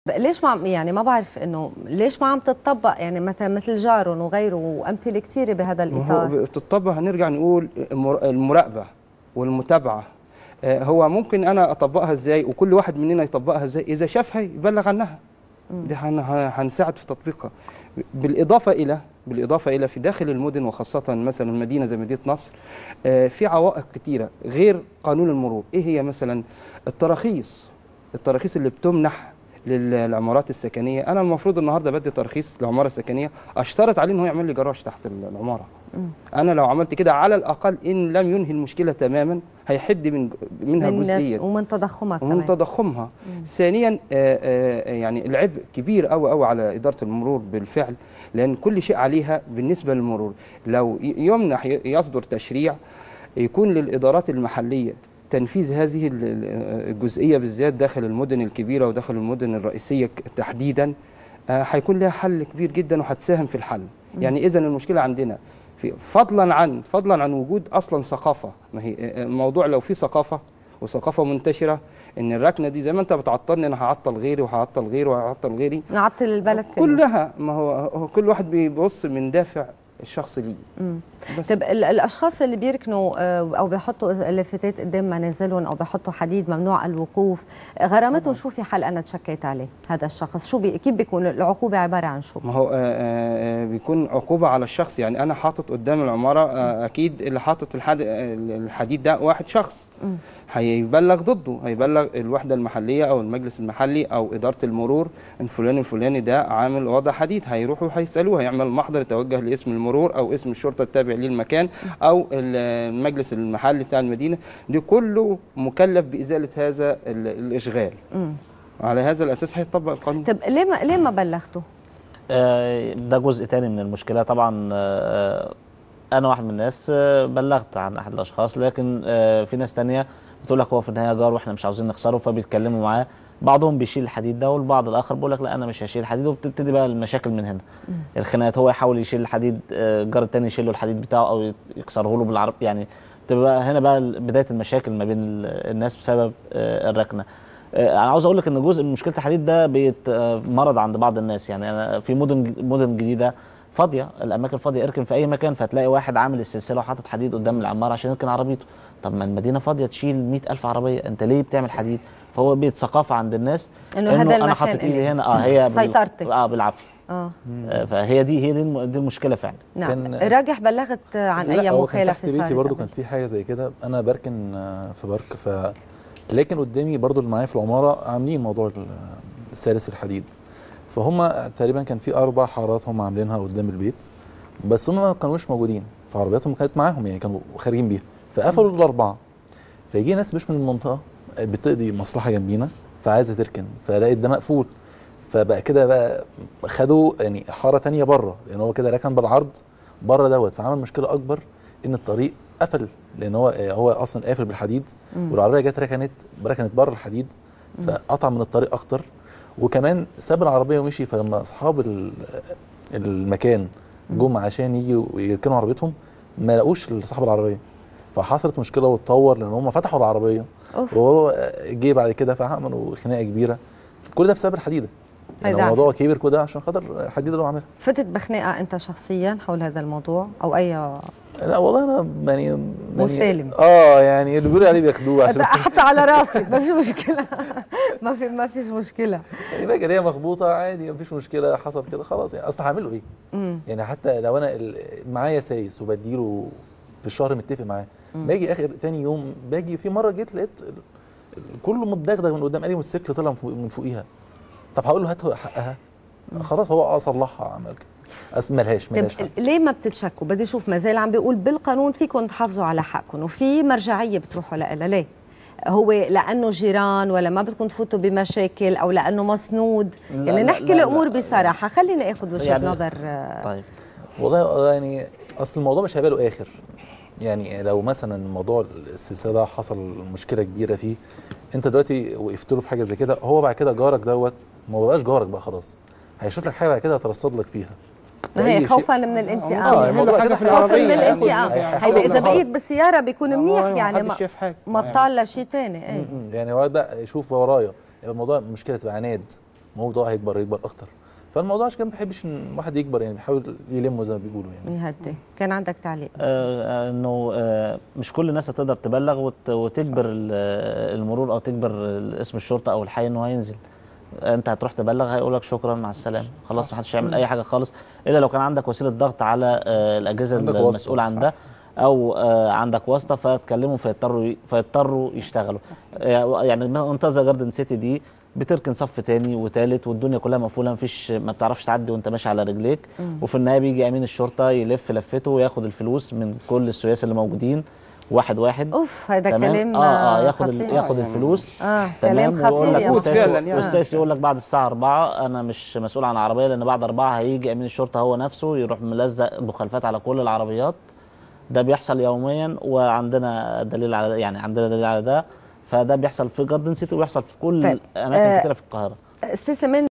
ليش ما عم يعني ما بعرف انه ليش ما عم تتطبق يعني مثلا مثل جارون وغيره وامثله كثيره بهذا ما هو الاطار بتطبق هنرجع نقول المر- المراقبه والمتابعه آه، هو ممكن انا اطبقها ازاي وكل واحد مننا يطبقها ازاي اذا شافها يبلغ عنها دي هن- ه- هنساعد في تطبيقها بالاضافه الى بالاضافه الى في داخل المدن وخاصه مثلا مدينه زي مدينه نصر آه، في عوائق كتيره غير قانون المرور ايه هي مثلا التراخيص التراخيص اللي بتمنح للعمارات السكنيه انا المفروض النهارده بدي ترخيص لعماره سكنيه اشترط عليه ان هو يعمل لي جراج تحت العماره انا لو عملت كده على الاقل ان لم ينهي المشكله تماما هيحد من منها جزئيا ومن تضخمها ومن كمان تضخمها ثانيا آه، آه، يعني العبء كبير قوي قوي على اداره المرور بالفعل لان كل شيء عليها بالنسبه للمرور لو ي- يمنح ي- يصدر تشريع يكون للادارات المحليه تنفيذ هذه ال- ال- الجزئيه بالذات داخل المدن الكبيره وداخل المدن الرئيسيه ك- تحديدا آه، هيكون لها حل كبير جدا وهتساهم في الحل يعني اذا المشكله عندنا في فضلا عن فضلا عن وجود اصلا ثقافه ما هي آه، الموضوع لو في ثقافه وثقافه منتشره ان الركنه دي زي ما انت بتعطلني انا هعطل غيري وهعطل غيري وهعطل غيري نعطل البلد كله كلها ما هو هو كل واحد بيبص من دافع الشخص ليه مم. بس طيب ال- الاشخاص اللي بيركنوا آه، او بيحطوا لافتات قدام منازلهم او بيحطوا حديد ممنوع الوقوف غرامتهم شو في حل انا تشكيت عليه هذا الشخص شو بي كيف بيكون العقوبه عباره عن شو ما هو آه، آه، آه، بيكون عقوبة على الشخص يعني أنا حاطط قدام العمارة آه، أكيد اللي حاطط الحد- آه، الحديد ده واحد شخص مم. هيبلغ ضده هيبلغ الوحدة المحلية أو المجلس المحلي أو إدارة المرور إن فلان الفلاني ده عامل وضع حديد هيروحوا هيسألوه هيعمل محضر يتوجه لاسم المرور أو اسم الشرطة التابع للمكان أو ال- المجلس المحلي بتاع المدينة دي كله مكلف بإزالة هذا ال- الإشغال مم. على هذا الأساس هيطبق القانون طيب ليه ما ليه ما بلغتوا آه، ده جزء تاني من المشكله طبعا آه، انا واحد من الناس آه، بلغت عن احد الاشخاص لكن آه، في ناس تانية بتقول لك هو في النهايه جار واحنا مش عاوزين نخسره فبيتكلموا معاه بعضهم بيشيل الحديد ده والبعض الاخر بيقول لك لا انا مش هشيل الحديد وبتبتدي بقى المشاكل من هنا الخناقات هو يحاول يشيل الحديد آه، الجار التاني يشيل له الحديد بتاعه او يت- يكسره له بالعرب يعني تبقى هنا بقى بدايه المشاكل ما بين ال- الناس بسبب آه، الركنه آه، انا عاوز اقول لك ان جزء من مشكله الحديد ده بيت آه، مرض عند بعض الناس يعني انا في مدن مدن جديده فاضيه الاماكن فاضيه اركن في اي مكان فتلاقي واحد عامل السلسله وحاطط حديد قدام العماره عشان يركن عربيته طب ما المدينه فاضيه تشيل 100000 عربيه انت ليه بتعمل حديد فهو بيت ثقافه عند الناس إنه هذا انا المكان حاطط ايدي إلي. هنا اه هي بال- سيطرتي. اه بالعافيه اه آه، فهي دي هي دي الم- دي المشكله فعلا نعم كان- راجح بلغت عن لا، اي هو كان مخالفه تحت بيتي صارت برضو قبل؟ كان في حاجه زي كده انا بركن آه، في بارك ف لكن قدامي برضو اللي معايا في العماره عاملين موضوع ال- السلاسل الحديد فهم تقريبا كان في اربع حارات هم عاملينها قدام البيت بس هم ما كانوش موجودين فعربياتهم كانت معاهم يعني كانوا خارجين بيها فقفلوا الاربعه فيجي ناس مش من المنطقه بتقضي مصلحه جنبينا فعايزه تركن فلقيت ده مقفول فبقى كده بقى خدوا يعني حاره تانية بره لان هو كده ركن بالعرض بره دوت فعمل مشكله اكبر ان الطريق قفل لان هو هو اصلا قافل بالحديد مم. والعربيه جت ركنت ركنت بره الحديد فقطع من الطريق اكتر وكمان ساب العربيه ومشي فلما اصحاب ال- المكان جم عشان يجوا يركنوا عربيتهم ما لقوش صاحب العربيه فحصلت مشكله واتطور لان هم فتحوا العربيه أوف. وهو جه بعد كده فعملوا خناقه كبيره كل ده بسبب الحديده يعني هيدا الموضوع كبير كده عشان خاطر الحديده اللي هو عاملها فتت بخناقه انت شخصيا حول هذا الموضوع او اي لا والله انا يعني يعني- مسالم. اه يعني اللي بيقولوا عليه بياخدوه عشان حتى على راسي ما في مشكله ما في ما فيش مشكله يعني بقى هي مخبوطه عادي مفيش مشكله حصل كده خلاص يعني اصل هعمل له ايه؟ امم يعني حتى لو انا ال- معايا سايس وبديله في الشهر متفق معاه باجي اخر تاني يوم باجي في مره جيت لقيت ال- ال- كله متدغدغ من قدام قال لي موتوسيكل طلع من فوق- من فوقيها طب هقول له هات حقها خلاص هو اه صلحها عمل كده اصل ملهاش طيب ملهاش حق. ليه ما بتتشكوا بدي اشوف ما زال عم بيقول بالقانون فيكم تحافظوا على حقكم وفي مرجعيه بتروحوا لها ليه هو لانه جيران ولا ما بدكم تفوتوا بمشاكل او لانه مسنود لا، يعني لا، نحكي لا، الامور لا. بصراحه خليني اخذ وجهه يعني- نظر آه، طيب والله يعني اصل الموضوع مش هيبقى له اخر يعني لو مثلا موضوع السلسله ده حصل مشكله كبيره فيه انت دلوقتي وقفت له في حاجه زي كده هو بعد كده جارك دوت ما بقاش جارك بقى خلاص هيشوف لك حاجه بعد كده هترصد لك فيها ما هي أي شيء- خوفا من آه، الانتقام الموضوع حاجه كده في خوفاً خوفا من العربيه الانتقام يعني هيدا اذا حاول- بقيت بالسياره بيكون منيح يعني ما ما, حدش شاف حاجه ما طال لشيء ثاني ايه م- م. يعني هو بقى يشوف ورايا يبقى الموضوع مشكله تبقى عناد الموضوع هيكبر يكبر اكتر فالموضوع عشان كده ما بحبش ان الواحد يكبر يعني بيحاول يلمه زي ما بيقولوا يعني يهدي كان عندك تعليق آه، انه آه، مش كل الناس هتقدر تبلغ وت- وتجبر ال- آه، المرور او تجبر ال- اسم الشرطه او الحي ان هو ينزل انت هتروح تبلغ هيقول لك شكرا مع السلامه خلاص ما حدش هيعمل اي حاجه خالص الا لو كان عندك وسيله ضغط على آه، الاجهزه عندك واسطة. المسؤوله عن ده او آه، عندك واسطه فتكلموا فيضطروا ي- فيضطروا يشتغلوا آه، يعني منطقه زي جاردن سيتي دي بتركن صف تاني وتالت والدنيا كلها مقفوله مفيش ما بتعرفش تعدي وانت ماشي على رجليك وفي النهايه بيجي امين الشرطه يلف لفته وياخد الفلوس من كل السياس اللي موجودين واحد واحد اوف هذا تمام كلام اه اه ياخد ال- خطير. ياخد يعني الفلوس اه كلام تمام ويقول خطير لك يا موجود أستاذ. فعلا استاذ يعني. استاذ يقول لك بعد الساعه 4 انا مش مسؤول عن العربيه لان بعد 4 هيجي امين الشرطه هو نفسه يروح ملزق مخالفات على كل العربيات ده بيحصل يوميا وعندنا دليل على يعني عندنا دليل على ده فده بيحصل في جاردن سيتي وبيحصل في كل طيب. اماكن آه، كتيره في القاهره استاذ سليمان